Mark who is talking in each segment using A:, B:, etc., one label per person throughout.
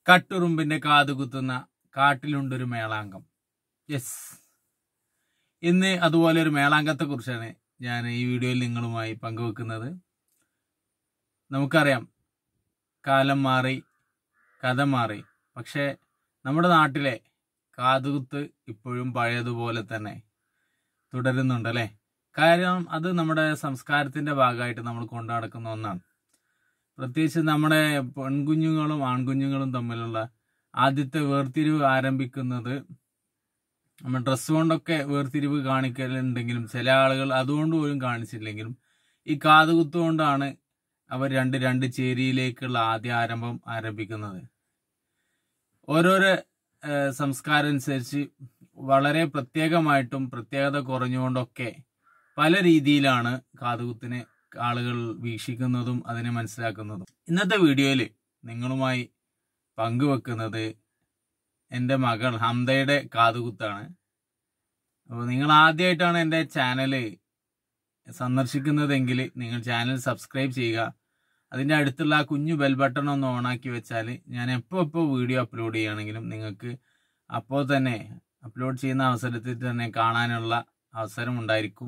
A: കട്ടുറുമ്പിന്റെ കാതുകുത്തുന്ന കാട്ടിലുണ്ടൊരു മേളാങ്കം yes ഇന്ന് അതുപോലെ ഒരു മേളാങ്കത്തെ കുറിച്ചാണ് ഞാൻ ഈ വീഡിയോയിൽ നിങ്ങളുമായി പങ്കുവെക്കുന്നത് നമുക്കറിയാം കാലം മാറി കഥ മാറി പക്ഷേ നമ്മുടെ നാട്ടിലെ കാതുകുത്ത് ഇപ്പോഴും പഴയതുപോലെ തന്നെ തുടരുന്നുണ്ട് അല്ലേ കാരണം അത് നമ്മുടെ സംസ്കാരത്തിന്റെ ഭാഗമായിട്ട് നമ്മൾ കൊണ്ടു നടക്കുന്ന ഒന്നാണ് പ്രത്യേകിച്ച് നമ്മുടെ പെൺകുഞ്ഞുങ്ങളും ആൺകുഞ്ഞുങ്ങളും തമ്മിലുള്ള ആദ്യത്തെ വേർതിരിവ് ആരംഭിക്കുന്നത് നമ്മൾ ഡ്രസ്സ് കൊണ്ടൊക്കെ വേർതിരിവ് കാണിക്കലുണ്ടെങ്കിലും ചില ആളുകൾ അതുകൊണ്ട് പോലും കാണിച്ചില്ലെങ്കിലും ഈ കാതുകുത്ത് കൊണ്ടാണ് അവർ രണ്ട് രണ്ട് ചേരിയിലേക്കുള്ള ആദ്യ ആരംഭം ആരംഭിക്കുന്നത് ഓരോരോ ഏഹ്, സംസ്കാരം അനുസരിച്ച് വളരെ പ്രത്യേകമായിട്ടും പ്രത്യേകത കുറഞ്ഞുകൊണ്ടൊക്കെ പല രീതിയിലാണ് കാതുകുത്തിനെ ആളുകൾ വീക്ഷിക്കുന്നതും അതിനെ മനസ്സിലാക്കുന്നതും ഇന്നത്തെ വീഡിയോയിൽ നിങ്ങളുമായി പങ്കുവെക്കുന്നത് എൻ്റെ മകൾ ഹംദയുടെ കാതുകുത്താണ് അപ്പോൾ നിങ്ങൾ ആദ്യമായിട്ടാണ് എൻ്റെ ചാനൽ സന്ദർശിക്കുന്നതെങ്കിൽ നിങ്ങൾ ചാനൽ സബ്സ്ക്രൈബ് ചെയ്യുക അതിൻ്റെ അടുത്തുള്ള ആ കുഞ്ഞു ബെൽ ബട്ടൺ ഒന്ന് ഓണാക്കി വെച്ചാൽ ഞാൻ എപ്പോൾ എപ്പോൾ വീഡിയോ അപ്ലോഡ് ചെയ്യുകയാണെങ്കിലും നിങ്ങൾക്ക് അപ്പോൾ തന്നെ അപ്ലോഡ് ചെയ്യുന്ന അവസരത്തിൽ തന്നെ കാണാനുള്ള അവസരം ഉണ്ടായിരിക്കും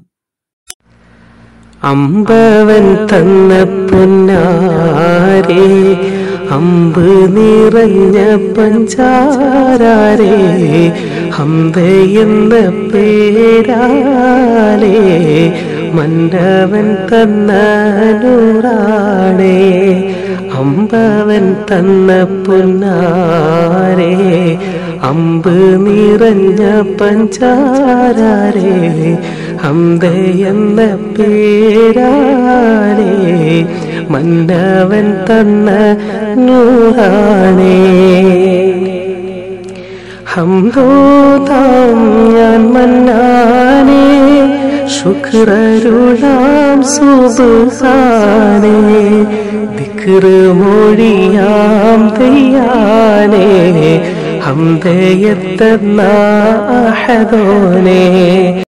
B: അമ്പവൻ തന്ന പൊന്നാരേ അമ്പ് നിറഞ്ഞ പഞ്ചാരേ ഹംദ എന്ന പേരാലേ മന്നവൻ തന്ന നൂറാണേ അമ്പവൻ തന്ന പൊന്നാരേ അമ്പ് നിറഞ്ഞ പഞ്ചാരേ ഹംദ എന്ന പേരാണേ മന്നവൻ തന്ന നൂറാണേ ഹംദോതാം ഞാൻ മന്നാനേ ശുക്രരുളാം സുബാനേ ദിക്റ് മൊഴിയാം തെയ്യാനേ ഹംദയത്തന്ന അഹദോനേ